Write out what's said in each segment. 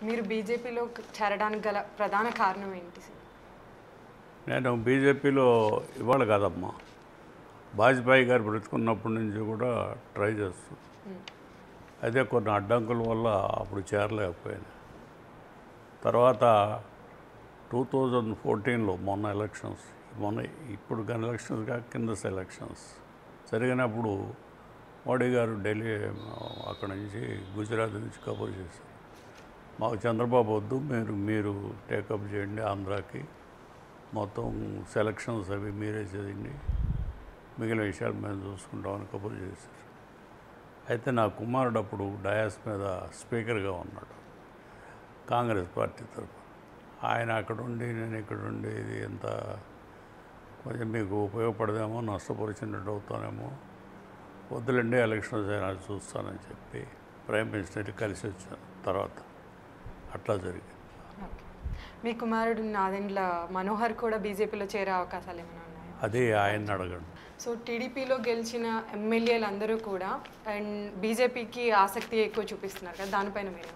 మీరు బీజేపీలో చేరడానికి గల ప్రధాన కారణం ఏంటి సార్ నేను బీజేపీలో ఇవాళ కాదమ్మా వాజ్పేయి గారు బ్రతుకున్నప్పటి నుంచి కూడా ట్రై చేస్తాను అదే కొన్ని అడ్డంకుల వల్ల అప్పుడు చేరలేకపోయాను తర్వాత టూ థౌజండ్ ఫోర్టీన్లో మొన్న ఎలక్షన్స్ మొన్న ఇప్పుడు కానీ ఎలక్షన్స్ కాక కింద ఎలక్షన్స్ జరిగినప్పుడు మోడీ గారు ఢిల్లీ అక్కడ నుంచి గుజరాత్ నుంచి కబుర్ చేశారు మాకు చంద్రబాబు వద్దు మీరు మీరు టేకప్ చేయండి ఆంధ్రాకి మొత్తం సెలక్షన్స్ అవి మీరే చేయండి మిగిలిన విషయాలు మేము చూసుకుంటామని కబుర్ చేశారు అయితే నా కుమారుడు అప్పుడు డయాస్ మీద స్పీకర్గా ఉన్నాడు కాంగ్రెస్ పార్టీ తరఫున ఆయన అక్కడ ఉండి నేను ఇక్కడ ఉండి ఇది ఎంత కొంచెం మీకు ఉపయోగపడదేమో నష్టపరిచినట్టు అవుతానేమో వద్దులండి ఎలక్షన్స్ అయినా చూస్తానని చెప్పి ప్రైమ్ మినిస్టర్ కలిసి వచ్చాను తర్వాత అట్లా జరిగింది ఓకే మీ కుమారుడు నాదెండ్ల మనోహర్ కూడా బీజేపీలో చేరే అవకాశాలు ఏమైనా ఉన్నాయా అది ఆయన్ని అడగండి సో టీడీపీలో గెలిచిన ఎమ్మెల్యేలు అందరూ కూడా అండ్ బీజేపీకి ఆసక్తి ఎక్కువ చూపిస్తున్నారు కదా దానిపైన మీరు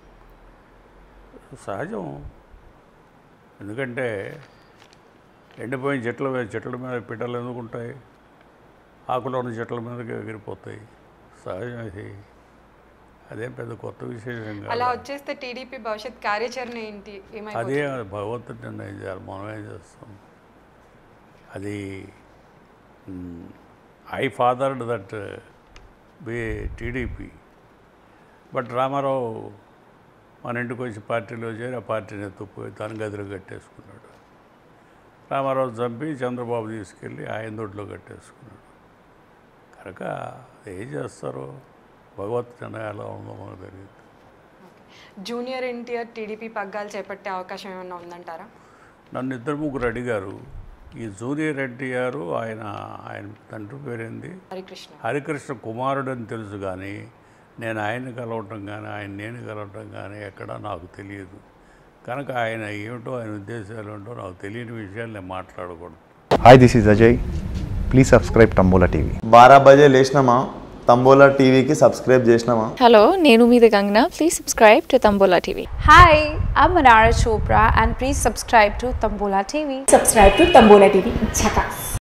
సహజం ఎందుకంటే ఎండిపోయిన చెట్ల మీద చెట్ల మీద పిట్టలు ఎందుకు ఉంటాయి ఆకులో ఉన్న చెట్ల మీదకి ఎగిరిపోతాయి సహజం ఇది అదేం పెద్ద కొత్త విశేషం అలా కాదు వచ్చేస్తే టీడీపీ భవిష్యత్ కార్యాచరణ ఏంటి అదే ఏమైపోతుంది భగవంతుడు నిర్ణయం చేయాలి మనం ఏం చేస్తాం అది I fathered that B TDP but Ramarao మన ఇంటికి వచ్చి పార్టీలో చేరి ఆ పార్టీని ఎత్తుకుపోయి తన గదిలో కట్టేసుకున్నాడు రామారావు చంపి చంద్రబాబు తీసుకెళ్ళి ఆయన దొడ్లో కట్టేసుకున్నాడు కనుక ఏం చేస్తారో భగవత్ నిర్ణయం ఎలా ఉందో మనకు తెలియదు జూనియర్ ఎన్టీఆర్ టీడీపీ పగ్గాలు చేపట్టే అవకాశం ఏమైనా ఉందంటారా నన్ను ఇద్దరు ముగ్గురు అడిగారు ఈ జూనియర్ ఎన్టీఆర్ ఆయన ఆయన తండ్రి పేరేంది హరికృష్ణ హరికృష్ణ కుమారుడు అని తెలుసు కానీ నేను ఆయన్ని కలవటం కానీ ఆయన నేను కలవటం కానీ ఎక్కడా నాకు తెలియదు కనుక ఆయన ఏమిటో ఆయన ఉద్దేశాలు ఏంటో నాకు తెలియని విషయాలు నేను మాట్లాడకూడదు Hi, this is Ajay. Please subscribe Tambola TV. బారా బజే లేచినామా తంబోలా టీవీకి సబ్స్క్రైబ్ చేసినామా Hello, నేను మీ Gangna. Please subscribe to Tambola TV. Hi, I'm Manara Chopra and please subscribe to Tambola TV. subscribe to Tambola TV. Chakas.